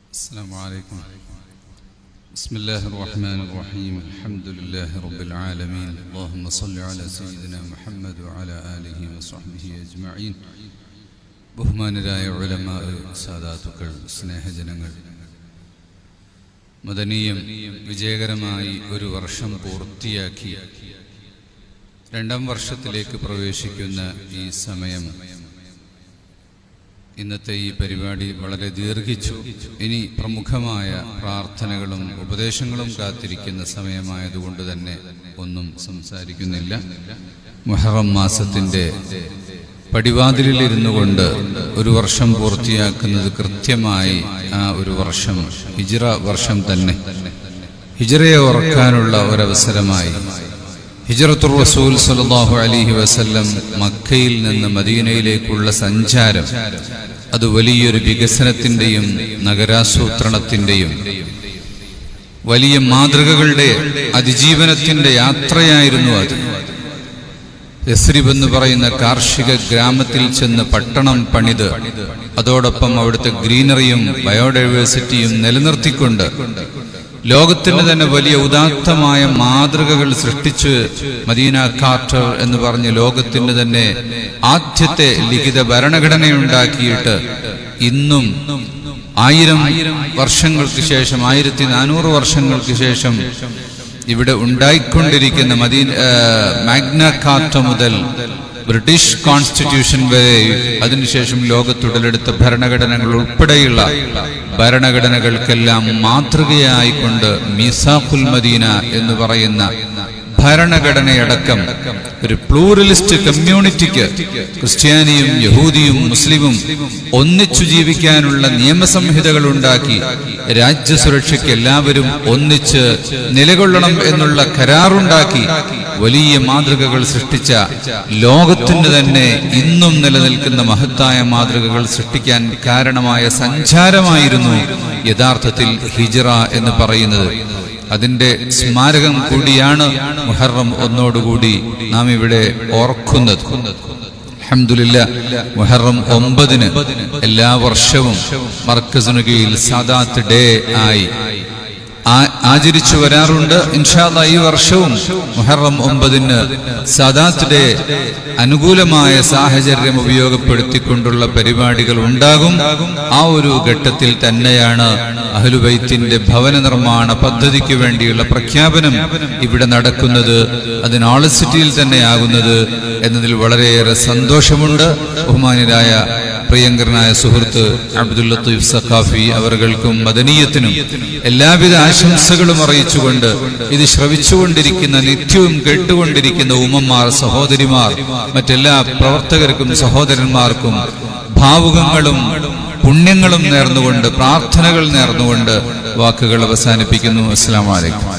السلام عليكم بسم الله الرحمن الرحيم الحمد لله رب العالمين اللهم صل على سيدنا محمد وعلى آله وصحبه أجمعين ബഹുമാനരായ ഉലമാ സാദാത്തുക്കൾ സ്നേഹജനങ്ങൾ മദനീയം വിജയകരമായി ഒരു വർഷം പൂർത്തിയാക്കി രണ്ടാം വർഷത്തിലേക്ക് പ്രവേശിക്കുന്ന ഈ സമയം ഇന്നത്തെ ഈ പരിപാടി വളരെ ദീർഘിച്ചു ഇനി പ്രമുഖമായ പ്രാർത്ഥനകളും ഉപദേശങ്ങളും കാത്തിരിക്കുന്ന സമയമായതുകൊണ്ട് തന്നെ ഒന്നും സംസാരിക്കുന്നില്ല മുഹറം മാസത്തിന്റെ പടിവാതിലിൽ ഇരുന്നു കൊണ്ട് ഒരു വർഷം പൂർത്തിയാക്കുന്നത് കൃത്യമായി ആ ഒരു വർഷം ഹിജ്റ വർഷം തന്നെ ഹിജ്റയെ ഓർക്കാനുള്ള ഒരവസരമായി ഹിജറത്തുർ റസൂൽ സല്ലല്ലാഹു അലൈഹി വസല്ലം മക്കയിൽ നിന്ന് മദീനയിലേക്കുള്ള സഞ്ചാരം അത് വലിയൊരു വികസനത്തിന്റെയും നഗരാസൂത്രണത്തിന്റെയും വലിയ മാതൃകകളുടെ അതിജീവനത്തിന്റെ യാത്രയായിരുന്നു അത് യസ്രിബ് എന്ന് പറയുന്ന കാർഷിക ഗ്രാമത്തിൽ ചെന്ന് പട്ടണം പണിത് അതോടൊപ്പം അവിടുത്തെ ഗ്രീനറിയും ബയോഡൈവേഴ്സിറ്റിയും നിലനിർത്തിക്കൊണ്ട് ലോകത്തിന് തന്നെ വലിയ ഉദാത്തമായ മാതൃകകൾ സൃഷ്ടിച്ച് മദീന കാർട്ടർ എന്ന് പറഞ്ഞ് ലോകത്തിന് തന്നെ ആദ്യത്തെ ലിഖിത ഭരണഘടനയുണ്ടാക്കിയിട്ട് ഇന്നും ആയിരം വർഷങ്ങൾക്ക് ശേഷം ആയിരത്തി നാനൂറ് വർഷങ്ങൾക്ക് ശേഷം ഇവിടെ ഉണ്ടായിക്കൊണ്ടിരിക്കുന്ന മദീന മാഗ്ന കാർട്ട മുതൽ ബ്രിട്ടീഷ് കോൺസ്റ്റിറ്റ്യൂഷൻ വരെ അതിനുശേഷം ലോകത്തുടലെടുത്ത ഭരണഘടനകൾ ഉൾപ്പെടെയുള്ള ഭരണഘടനകൾക്കെല്ലാം മാതൃകയായിക്കൊണ്ട് മീസാഖുൽ മദീന എന്ന് പറയുന്ന ഭരണഘടനയടക്കം ഒരു പ്ലൂറലിസ്റ്റ് കമ്മ്യൂണിറ്റിക്ക് ക്രിസ്ത്യാനിയും യഹൂദിയും മുസ്ലിമും ഒന്നിച്ചു ജീവിക്കാനുള്ള നിയമസംഹിതകൾ ഉണ്ടാക്കി രാജ്യസുരക്ഷയ്ക്ക് എല്ലാവരും ഒന്നിച്ച് നിലകൊള്ളണം എന്നുള്ള കരാറുണ്ടാക്കി വലിയ മാതൃകകൾ സൃഷ്ടിച്ച ലോകത്തിന് തന്നെ ഇന്നും നിലനിൽക്കുന്ന മഹത്തായ മാതൃകകൾ സൃഷ്ടിക്കാൻ കാരണമായ സഞ്ചാരമായിരുന്നു യഥാർത്ഥത്തിൽ ഹിജറ എന്ന് പറയുന്നത് അതിന്റെ സ്മാരകം കൂടിയാണ് മുഹറം ഒന്നോടുകൂടി നാം ഇവിടെ ഓർക്കുന്നത് അഹമ്മദില്ല മുഹറം ഒമ്പതിന് എല്ലാ വർഷവും മർക്കസിനു കീഴിൽ സാദാത്ത് ഡേ ആയി ആചരിച്ചു വരാറുണ്ട് ഇൻഷാല്ല ഈ വർഷവും മുഹറം ഒമ്പതിന് സാദാത്ത് ഡേ അനുകൂലമായ സാഹചര്യം ഉപയോഗപ്പെടുത്തിക്കൊണ്ടുള്ള പരിപാടികൾ ഉണ്ടാകും ആ ഒരു ഘട്ടത്തിൽ തന്നെയാണ് അഹ്ലുബൈത്തിന്റെ ഭവന നിർമ്മാണ പദ്ധതിക്ക് വേണ്ടിയുള്ള പ്രഖ്യാപനം ഇവിടെ നടക്കുന്നത് അത് നോളജ് സിറ്റിയിൽ തന്നെയാകുന്നത് എന്നതിൽ വളരെയേറെ സന്തോഷമുണ്ട് ബഹുമാന്യരായ പ്രിയങ്കരനായ സുഹൃത്ത് അബ്ദുൽ ലത്തീഫ് സഖാഫി അവർകൾക്കും മദനീയത്തിനും എല്ലാവിധ ആശംസകളും അറിയിച്ചുകൊണ്ട് ഇത് ശ്രവിച്ചുകൊണ്ടിരിക്കുന്ന നിത്യവും കേട്ടുകൊണ്ടിരിക്കുന്ന ഉമ്മമാർ സഹോദരിമാർ മറ്റെല്ലാ പ്രവർത്തകർക്കും സഹോദരന്മാർക്കും ഭാവുകങ്ങളും പുണ്യങ്ങളും നേർന്നുകൊണ്ട് പ്രാർത്ഥനകൾ നേർന്നുകൊണ്ട് വാക്കുകൾ അവസാനിപ്പിക്കുന്നു അസ്സാം വലൈക്കും